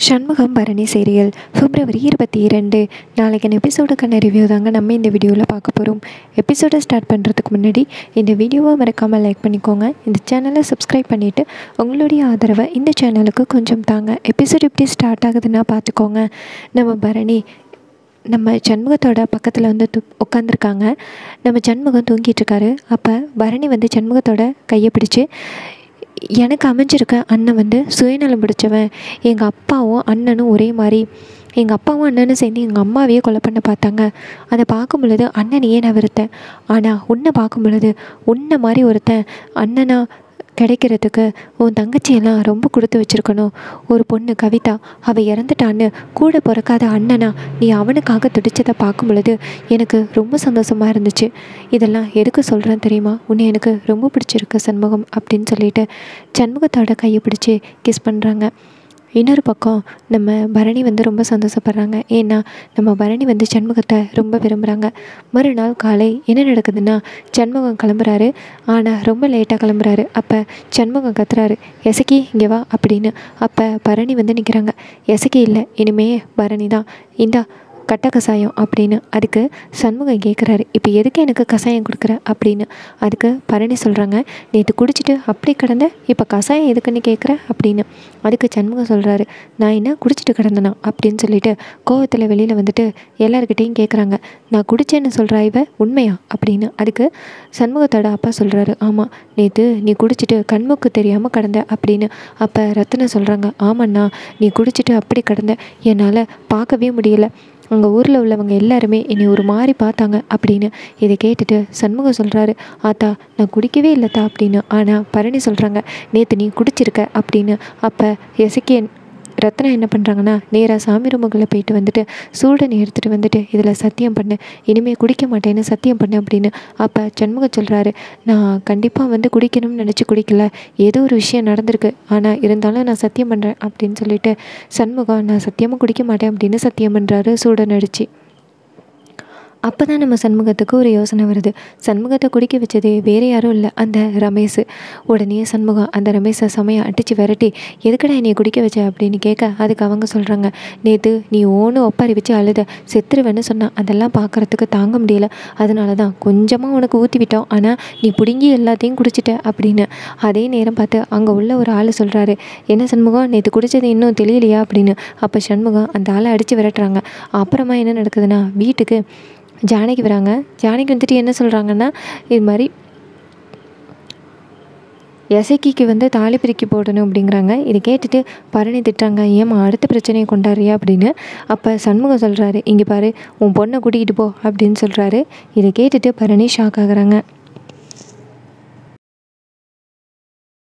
Shanmugam Bharani serial பிப்ரவரி இருபத்தி இரண்டு நாளைக்கான எபிசோடுக்கான ரிவ்யூ தாங்க நம்ம இந்த வீடியோவில் பார்க்க போகிறோம் எபிசோடை ஸ்டார்ட் பண்ணுறதுக்கு முன்னாடி இந்த வீடியோவை மறக்காமல் லைக் பண்ணிக்கோங்க இந்த சேனலை சப்ஸ்கிரைப் பண்ணிவிட்டு உங்களுடைய ஆதரவை இந்த சேனலுக்கு கொஞ்சம் தாங்க எபிசோட் எப்படி ஸ்டார்ட் ஆகுதுன்னா பார்த்துக்கோங்க நம்ம பரணி நம்ம சண்முகத்தோட பக்கத்தில் வந்து து உட்காந்துருக்காங்க நம்ம சண்முகம் தூங்கிட்டு இருக்காரு அப்போ பரணி வந்து சண்முகத்தோட கையை பிடிச்சு எனக்கு அமைஞ்சிருக்க அண்ணன் வந்து சுயநலம் பிடிச்சவன் எங்கள் அப்பாவும் அண்ணனும் ஒரே மாதிரி எங்கள் அப்பாவும் அண்ணனும் சேர்ந்து எங்கள் அம்மாவையே கொலை பண்ண பார்த்தாங்க அதை பார்க்கும் பொழுது அண்ணனையே நான் வெறுத்தேன் ஆனால் உன்னை பார்க்கும் பொழுது உன்னை மாதிரி ஒருத்தன் அண்ணனா கிடைக்கிறதுக்கு உன் தங்கச்சியெல்லாம் ரொம்ப கொடுத்து வச்சுருக்கணும் ஒரு பொண்ணு கவிதா அவள் இறந்துட்டான்னு கூட பிறக்காத அண்ணனா நீ அவனுக்காக துடிச்சதை பார்க்கும் பொழுது எனக்கு ரொம்ப சந்தோஷமாக இருந்துச்சு இதெல்லாம் எதுக்கு சொல்கிறேன் தெரியுமா உன்னை எனக்கு ரொம்ப பிடிச்சிருக்கு சண்முகம் அப்படின்னு சொல்லிட்டு சண்முகத்தோட கையை பிடிச்சி கிஸ் பண்ணுறாங்க இன்னொரு பக்கம் நம்ம பரணி வந்து ரொம்ப சந்தோஷப்படுறாங்க ஏன்னா நம்ம பரணி வந்து சண்முகத்தை ரொம்ப விரும்புகிறாங்க மறுநாள் காலை என்ன நடக்குதுன்னா சண்முகம் கிளம்புறாரு ஆனால் ரொம்ப லேட்டாக கிளம்புறாரு அப்போ சண்முகம் கத்துறாரு எசக்கி இங்கே வா அப்படின்னு அப்போ பரணி வந்து நிற்கிறாங்க எசக்கி இல்லை இனிமே பரணி தான் இந்தா கட்ட கசாயம் அப்படின்னு அதுக்கு சண்முகம் கேட்குறாரு இப்போ எதுக்கு எனக்கு கசாயம் கொடுக்குற அப்படின்னு அதுக்கு பரணி சொல்கிறாங்க நேற்று குடிச்சிட்டு அப்படி கிடந்த இப்போ கசாயம் எதுக்குன்னு கேட்குற அப்படின்னு அதுக்கு சண்முகம் சொல்கிறாரு நான் என்ன குடிச்சிட்டு கிடந்தனா அப்படின்னு சொல்லிட்டு கோவத்தில் வெளியில் வந்துட்டு எல்லாருக்கிட்டேயும் கேட்குறாங்க நான் குடிச்சேன்னு சொல்கிறா இவ உண்மையா அப்படின்னு அதுக்கு சண்முகத்தோட அப்பா சொல்கிறாரு ஆமாம் நேற்று நீ குடிச்சிட்டு கண்முக்கு தெரியாமல் கிடந்த அப்படின்னு அப்போ ரத்னா சொல்கிறாங்க ஆமாண்ணா நீ குடிச்சிட்டு அப்படி கிடந்த என்னால் பார்க்கவே முடியல அங்கே ஊரில் உள்ளவங்க எல்லாருமே என்னை ஒரு மாதிரி பார்த்தாங்க அப்படின்னு இதை கேட்டுட்டு சண்முகம் சொல்கிறாரு ஆத்தா நான் குடிக்கவே இல்லைத்தா அப்படின்னு ஆனால் பரணி சொல்கிறாங்க நேற்று நீ குடிச்சிருக்க அப்படின்னு அப்போ எசக்கியன் ரத்னா என்ன பண்ணுறாங்கன்னா நேராக சாமி ரூமுக்குள்ளே போயிட்டு வந்துட்டு சூடனை எடுத்துகிட்டு வந்துட்டு இதில் சத்தியம் பண்ணு இனிமேல் குடிக்க மாட்டேன்னு சத்தியம் பண்ணு அப்படின்னு அப்போ சண்முகம் சொல்கிறாரு நான் கண்டிப்பாக வந்து குடிக்கணும்னு நினச்சி குடிக்கல ஏதோ ஒரு விஷயம் நடந்திருக்கு ஆனால் இருந்தாலும் நான் சத்தியம் பண்ணுறேன் அப்படின்னு சொல்லிட்டு சண்முகம் நான் சத்தியமாக குடிக்க மாட்டேன் அப்படின்னு சத்தியம் பண்ணுறாரு சூடன் அடித்து அப்போ தான் நம்ம சண்முகத்துக்கு ஒரு யோசனை வருது சண்முகத்தை குடிக்க வச்சது வேறு யாரும் இல்லை அந்த ரமேஷ் உடனே சண்முகம் அந்த ரமேஷை சமயம் அடித்து விரட்டி எதுக்கடா என்னை குடிக்க வச்ச அப்படின்னு கேட்க அதுக்கு அவங்க சொல்கிறாங்க நேற்று நீ ஓன்னு ஒப்பாரி வச்சு அழுத செத்துருவேன்னு சொன்னான் அதெல்லாம் பார்க்குறதுக்கு தாங்க முடியல அதனால தான் கொஞ்சமாக உனக்கு ஊற்றி விட்டோம் ஆனால் நீ பிடுங்கி எல்லாத்தையும் குடிச்சிட்ட அப்படின்னு அதே நேரம் பார்த்து அங்கே உள்ள ஒரு ஆள் சொல்கிறாரு என்ன சண்முகம் நேற்று குடித்தது இன்னும் தெரியலையா அப்படின்னு அப்போ சண்முகம் அந்த ஆளை அடித்து விரட்டுறாங்க அப்புறமா என்ன நடக்குதுன்னா வீட்டுக்கு ஜானகி வராங்க ஜானகி வந்துட்டு என்ன சொல்கிறாங்கன்னா இது மாதிரி எசக்கிக்கு வந்து தாலி பிரிக்கி போடணும் அப்படிங்கிறாங்க இதை கேட்டுட்டு பரணி திட்டுறாங்க ஏம்மா அடுத்த பிரச்சனையை கொண்டாடுறியா அப்படின்னு அப்போ சண்முகம் சொல்கிறாரு இங்கே பாரு உன் பொண்ணை கூட்டிகிட்டு போ அப்படின்னு சொல்கிறாரு இதை கேட்டுட்டு பரணி ஷாக் ஆகுறாங்க